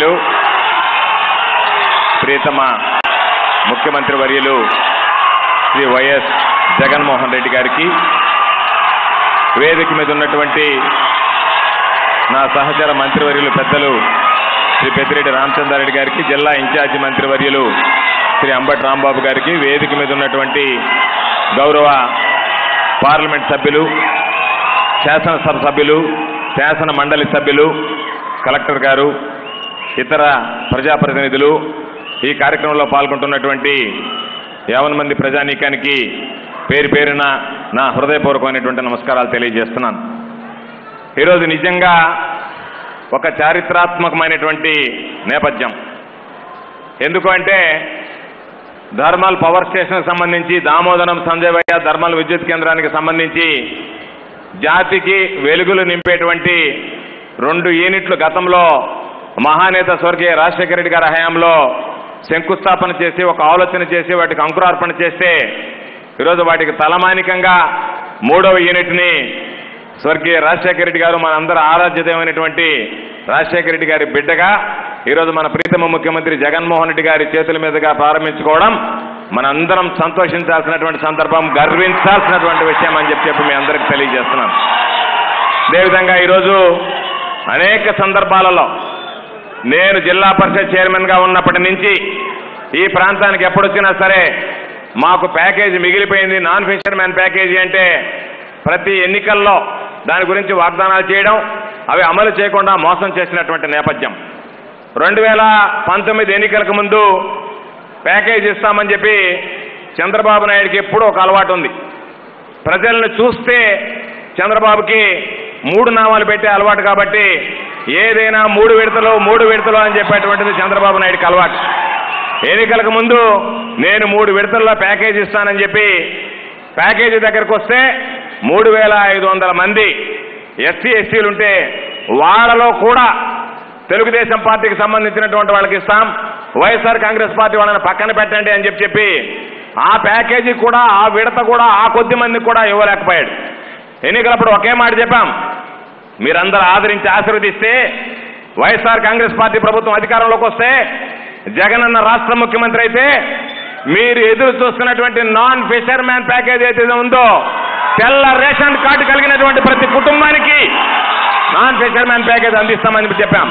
వర్యులు ప్రియతమ ముఖ్యమంత్రి వర్యులు శ్రీ వైఎస్ జగన్మోహన్ రెడ్డి గారికి వేదిక మీద ఉన్నటువంటి నా సహచర మంత్రివర్యులు పెద్దలు శ్రీ పెద్దిరెడ్డి రామచంద్రారెడ్డి గారికి జిల్లా ఇన్ఛార్జి మంత్రివర్యులు శ్రీ అంబటి రాంబాబు గారికి వేదిక మీద ఉన్నటువంటి గౌరవ పార్లమెంట్ సభ్యులు శాసనసభ సభ్యులు శాసన మండలి సభ్యులు కలెక్టర్ గారు ఇతర ప్రజాప్రతినిధులు ఈ కార్యక్రమంలో పాల్గొంటున్నటువంటి యావన్ మంది ప్రజానీకానికి పేరు పేరున నా హృదయపూర్వకమైనటువంటి నమస్కారాలు తెలియజేస్తున్నాను ఈరోజు నిజంగా ఒక చారిత్రాత్మకమైనటువంటి నేపథ్యం ఎందుకు అంటే ధర్మల్ పవర్ స్టేషన్కి సంబంధించి దామోదరం సంజయవయ్య ధర్మల్ విద్యుత్ కేంద్రానికి సంబంధించి జాతికి వెలుగులు నింపేటువంటి రెండు యూనిట్లు గతంలో మహానేత స్వర్గీయ రాజశేఖర రెడ్డి గారి హయాంలో శంకుస్థాపన చేసి ఒక ఆలోచన చేసి వాటికి అంకురార్పణ చేస్తే ఈరోజు వాటికి తలమానికంగా మూడవ యూనిట్ని స్వర్గీయ రాజశేఖర రెడ్డి గారు మన అందరి ఆరాధ్యతమైనటువంటి రాజశేఖర రెడ్డి గారి బిడ్డగా ఈరోజు మన ప్రీతమ ముఖ్యమంత్రి జగన్మోహన్ రెడ్డి గారి చేతుల మీదుగా ప్రారంభించుకోవడం మనందరం సంతోషించాల్సినటువంటి సందర్భం గర్వించాల్సినటువంటి విషయం అని చెప్పి చెప్పి మీ అందరికి తెలియజేస్తున్నాం అదేవిధంగా ఈరోజు అనేక సందర్భాలలో నేను జిల్లా పరిషత్ చైర్మన్ గా ఉన్నప్పటి నుంచి ఈ ప్రాంతానికి ఎప్పుడొచ్చినా సరే మాకు ప్యాకేజీ మిగిలిపోయింది నాన్ ఫిషర్ మ్యాన్ ప్యాకేజీ అంటే ప్రతి ఎన్నికల్లో దాని గురించి వాగ్దానాలు చేయడం అవి అమలు చేయకుండా మోసం చేసినటువంటి నేపథ్యం రెండు వేల పంతొమ్మిది ఎన్నికలకు ముందు ప్యాకేజ్ ఇస్తామని చెప్పి చంద్రబాబు నాయుడికి ఎప్పుడూ ఒక అలవాటు ఉంది ప్రజలను చూస్తే చంద్రబాబుకి మూడు నామాలు పెట్టే అలవాటు కాబట్టి ఏదైనా మూడు విడతలు మూడు విడతలు అని చెప్పేటువంటిది చంద్రబాబు నాయుడికి అలవాటు ఎన్నికలకు ముందు నేను మూడు విడతల్లో ప్యాకేజ్ ఇస్తానని చెప్పి ప్యాకేజీ దగ్గరకు వస్తే మూడు వేల ఐదు వందల మంది ఎస్సీ ఎస్టీలు ఉంటే వాళ్ళలో కూడా తెలుగుదేశం పార్టీకి సంబంధించినటువంటి వాళ్ళకి ఇస్తాం వైఎస్ఆర్ కాంగ్రెస్ పార్టీ వాళ్ళని పక్కన పెట్టండి అని చెప్పి చెప్పి ఆ ప్యాకేజీ కూడా ఆ విడత కూడా ఆ కొద్ది మందికి కూడా ఇవ్వలేకపోయాడు ఎన్నికలప్పుడు ఒకే మాట చెప్పాం మీరందరూ ఆదరించి ఆశీర్వదిస్తే వైఎస్ఆర్ కాంగ్రెస్ పార్టీ ప్రభుత్వం అధికారంలోకి వస్తే జగనన్న రాష్ట్ర ముఖ్యమంత్రి అయితే మీరు ఎదురు చూస్తున్నటువంటి నాన్ ఫిషర్ మ్యాన్ ప్యాకేజ్ అయితే ఉందో తెల్ల రేషన్ కార్డు కలిగినటువంటి ప్రతి కుటుంబానికి నాన్ ఫిషర్ మ్యాన్ ప్యాకేజ్ అందిస్తామని చెప్పాం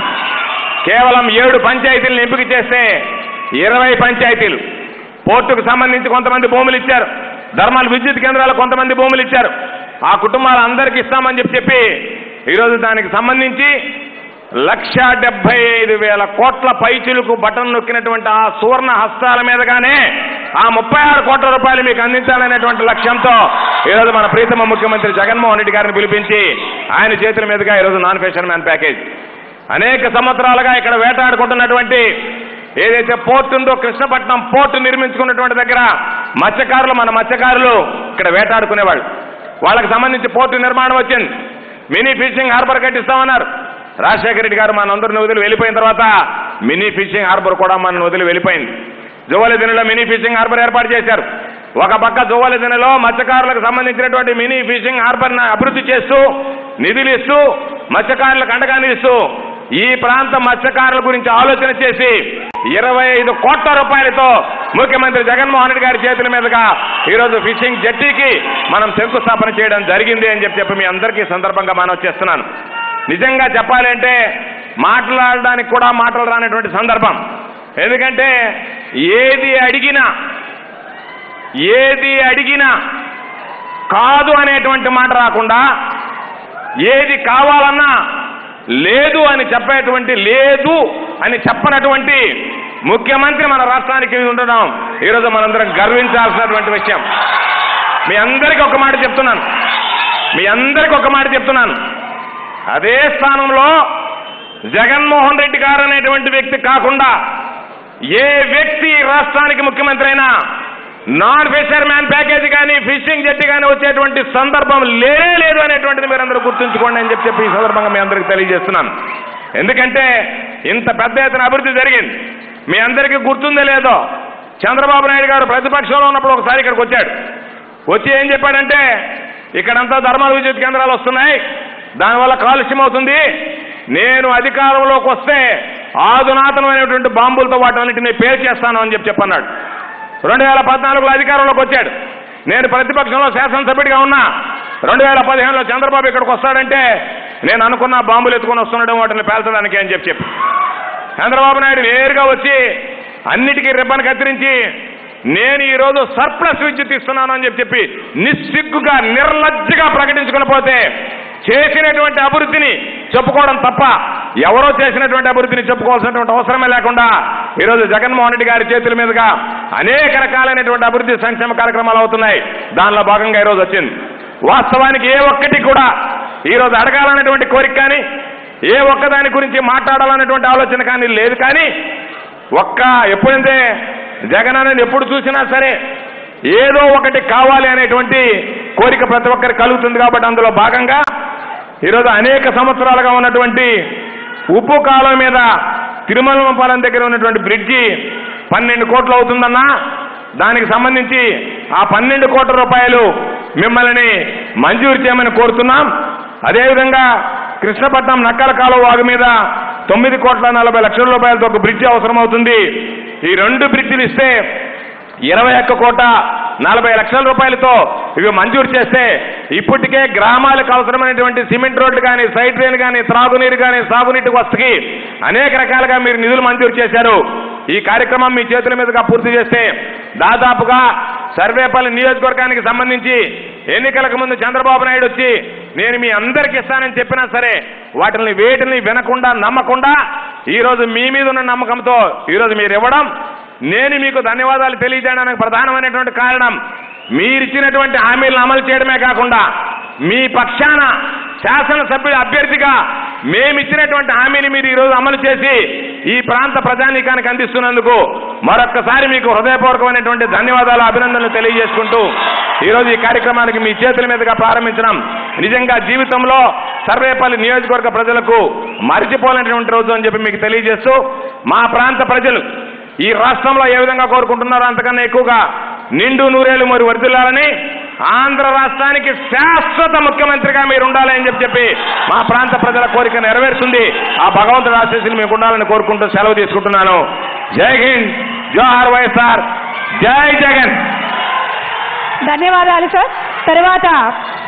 కేవలం ఏడు పంచాయతీలను ఎంపిక చేస్తే ఇరవై పంచాయతీలు పోర్టుకు సంబంధించి కొంతమంది భూములు ఇచ్చారు ధర్మాల విద్యుత్ కేంద్రాలకు కొంతమంది భూములు ఇచ్చారు ఆ కుటుంబాలు అందరికీ ఇస్తామని చెప్పి చెప్పి ఈరోజు దానికి సంబంధించి లక్ష డెబ్బై ఐదు వేల కోట్ల పైచిలుకు బటన్ నొక్కినటువంటి ఆ సువర్ణ హస్తాల మీదగానే ఆ ముప్పై ఆరు కోట్ల రూపాయలు మీకు అందించాలనేటువంటి లక్ష్యంతో ఈరోజు మన ప్రీతమ ముఖ్యమంత్రి జగన్మోహన్ రెడ్డి గారిని పిలిపించి ఆయన చేతుల మీదుగా ఈరోజు నాన్ ఫెషన్ మ్యాన్ ప్యాకేజ్ అనేక సంవత్సరాలుగా ఇక్కడ వేటాడుకుంటున్నటువంటి ఏదైతే పోర్టు ఉందో కృష్ణపట్నం పోర్టు నిర్మించుకున్నటువంటి దగ్గర మత్స్యకారులు మన మత్స్యకారులు ఇక్కడ వేటాడుకునేవాళ్ళు వాళ్ళకి సంబంధించి పోర్టు నిర్మాణం వచ్చింది మినీ ఫిషింగ్ హార్బర్ కట్టిస్తామన్నారు రాజశేఖర రెడ్డి గారు మనందరిని వదిలి వెళ్ళిపోయిన తర్వాత మినీ ఫిషింగ్ హార్బర్ కూడా మన వదిలి వెళ్ళిపోయింది జువ్వలి దినలో మినీ ఫిషింగ్ హార్బర్ ఏర్పాటు చేశారు ఒక పక్క జువ్వలి దినలో మత్స్యకారులకు సంబంధించినటువంటి మినీ ఫిషింగ్ హార్బర్ అభివృద్ధి చేస్తూ నిధులు ఇస్తూ మత్స్యకారులకు అండగా నిలుస్తూ ఈ ప్రాంత మత్స్యకారుల గురించి ఆలోచన చేసి ఇరవై ఐదు కోట్ల రూపాయలతో ముఖ్యమంత్రి జగన్మోహన్ రెడ్డి గారి చేతుల మీదుగా ఈరోజు ఫిషింగ్ జట్టీకి మనం శంకుస్థాపన చేయడం జరిగింది అని చెప్పి చెప్పి మీ అందరికీ ఈ సందర్భంగా మనం చేస్తున్నాను నిజంగా చెప్పాలంటే మాట్లాడడానికి కూడా మాటలు రానటువంటి సందర్భం ఎందుకంటే ఏది అడిగినా ఏది అడిగినా కాదు అనేటువంటి మాట రాకుండా ఏది కావాలన్నా లేదు అని చెప్పేటువంటి లేదు అని చెప్పనటువంటి ముఖ్యమంత్రి మన రాష్ట్రానికి ఉండడం ఈరోజు మనందరం గర్వించాల్సినటువంటి విషయం మీ అందరికీ ఒక మాట చెప్తున్నాను మీ అందరికీ ఒక మాట చెప్తున్నాను అదే స్థానంలో జగన్మోహన్ రెడ్డి గారు అనేటువంటి వ్యక్తి కాకుండా ఏ వ్యక్తి ఈ రాష్ట్రానికి ముఖ్యమంత్రి అయినా నాన్ ఫిషర్ మ్యాన్ ప్యాకేజీ కానీ ఫిషింగ్ జట్టి కానీ వచ్చేటువంటి సందర్భం లేనే లేదు అనేటువంటిది మీరు అందరూ గుర్తుంచుకోండి అని చెప్పి చెప్పి ఈ సందర్భంగా మీ అందరికీ తెలియజేస్తున్నాను ఎందుకంటే ఇంత పెద్ద ఎత్తున అభివృద్ధి జరిగింది మీ అందరికీ గుర్తుందో లేదో చంద్రబాబు నాయుడు గారు ప్రతిపక్షంలో ఉన్నప్పుడు ఒకసారి ఇక్కడికి వచ్చాడు వచ్చి ఏం చెప్పాడంటే ఇక్కడంతా ధర్మాల విద్యుత్ కేంద్రాలు వస్తున్నాయి దానివల్ల కాలుష్యం అవుతుంది నేను అధికారంలోకి వస్తే ఆధునాతనమైనటువంటి బాంబులతో వాటన్నిటిని పేల్చేస్తాను అని చెప్పి చెప్పన్నాడు రెండు వేల పద్నాలుగులో అధికారంలోకి వచ్చాడు నేను ప్రతిపక్షంలో శాసనసభ్యుడిగా ఉన్నా రెండు వేల పదిహేనులో చంద్రబాబు ఇక్కడికి వస్తాడంటే నేను అనుకున్న బాంబులు ఎత్తుకొని వస్తున్నాడు వాటిని పేల్చడానికి అని చెప్పి చెప్పి చంద్రబాబు నాయుడు నేరుగా వచ్చి అన్నిటికీ రిబ్బన్ కత్తిరించి నేను ఈ రోజు సర్ప్లస్ విద్యుత్ ఇస్తున్నాను అని చెప్పి చెప్పి నిస్సిగ్గుగా నిర్లజ్జగా ప్రకటించుకుని పోతే చేసినటువంటి అభివృద్ధిని చెప్పుకోవడం తప్ప ఎవరో చేసినటువంటి అభివృద్ధిని చెప్పుకోవాల్సినటువంటి అవసరమే లేకుండా ఈరోజు జగన్మోహన్ రెడ్డి గారి చేతుల మీదుగా అనేక రకాలైనటువంటి అభివృద్ధి సంక్షేమ కార్యక్రమాలు అవుతున్నాయి దానిలో భాగంగా ఈరోజు వచ్చింది వాస్తవానికి ఏ ఒక్కటి కూడా ఈరోజు అడగాలనేటువంటి కోరిక కానీ ఏ ఒక్క దాని గురించి మాట్లాడాలనేటువంటి ఆలోచన కానీ లేదు కానీ ఒక్క ఎప్పుడైతే జగన్ అనేది ఎప్పుడు చూసినా సరే ఏదో ఒకటి కావాలి అనేటువంటి కోరిక ప్రతి ఒక్కరికి కలుగుతుంది కాబట్టి అందులో భాగంగా ఈరోజు అనేక సంవత్సరాలుగా ఉన్నటువంటి ఉప్పు కాలం మీద తిరుమలపాలెం దగ్గర ఉన్నటువంటి బ్రిడ్జి పన్నెండు కోట్లు అవుతుందన్నా దానికి సంబంధించి ఆ పన్నెండు కోట్ల రూపాయలు మిమ్మల్ని మంజూరు చేయమని కోరుతున్నాం అదేవిధంగా కృష్ణపట్నం నక్కల కాలువ వాగు మీద తొమ్మిది కోట్ల నలభై లక్షల రూపాయలతో ఒక బ్రిడ్జి అవసరం అవుతుంది ఈ రెండు బ్రిడ్జిలు ఇస్తే ఇరవై ఒక్క కోట నలభై లక్షల రూపాయలతో ఇవి మంజూరు చేస్తే ఇప్పటికే గ్రామాలకు అవసరమైనటువంటి సిమెంట్ రోడ్లు కానీ సైడ్ డ్రైన్ కానీ త్రాగునీరు కానీ సాగునీటి వసతికి అనేక రకాలుగా మీరు నిధులు మంజూరు చేశారు ఈ కార్యక్రమం మీ చేతుల మీదుగా పూర్తి చేస్తే దాదాపుగా సర్వేపల్లి నియోజకవర్గానికి సంబంధించి ఎన్నికలకు ముందు చంద్రబాబు నాయుడు వచ్చి నేను మీ అందరికి ఇస్తానని చెప్పినా సరే వాటిని వేటిని వినకుండా నమ్మకుండా ఈ రోజు మీ మీద ఉన్న నమ్మకంతో ఈ రోజు మీరు ఇవ్వడం నేను మీకు ధన్యవాదాలు తెలియజేయడానికి ప్రధానమైనటువంటి కారణం మీరిచ్చినటువంటి హామీలను అమలు చేయడమే కాకుండా మీ పక్షాన శాసనసభ్యుల అభ్యర్థిగా మేమిచ్చినటువంటి హామీని మీరు ఈరోజు అమలు చేసి ఈ ప్రాంత ప్రజానీకానికి అందిస్తున్నందుకు మరొక్కసారి మీకు హృదయపూర్వకమైనటువంటి ధన్యవాదాలు అభినందనలు తెలియజేసుకుంటూ ఈరోజు ఈ కార్యక్రమానికి మీ చేతుల మీదుగా ప్రారంభించడం నిజంగా జీవితంలో సర్వేపల్లి నియోజకవర్గ ప్రజలకు మరిచిపోలేనటువంటి రోజు అని చెప్పి మీకు తెలియజేస్తూ మా ప్రాంత ప్రజలు ఈ రాష్ట్రంలో ఏ విధంగా కోరుకుంటున్నారో అంతకన్నా ఎక్కువగా నిండు నూరేళ్లు మరి వర్దిల్లాలని ఆంధ్ర రాష్ట్రానికి శాశ్వత ముఖ్యమంత్రిగా మీరు ఉండాలని చెప్పి చెప్పి మా ప్రాంత ప్రజల కోరిక నెరవేరుతుంది ఆ భగవంతుడు ఆశీస్సులు మీకు ఉండాలని కోరుకుంటూ సెలవు తీసుకుంటున్నాను జై హింద్ జోహార్ వైఎస్ఆర్ జై జగన్ ధన్యవాదాలు సార్ తర్వాత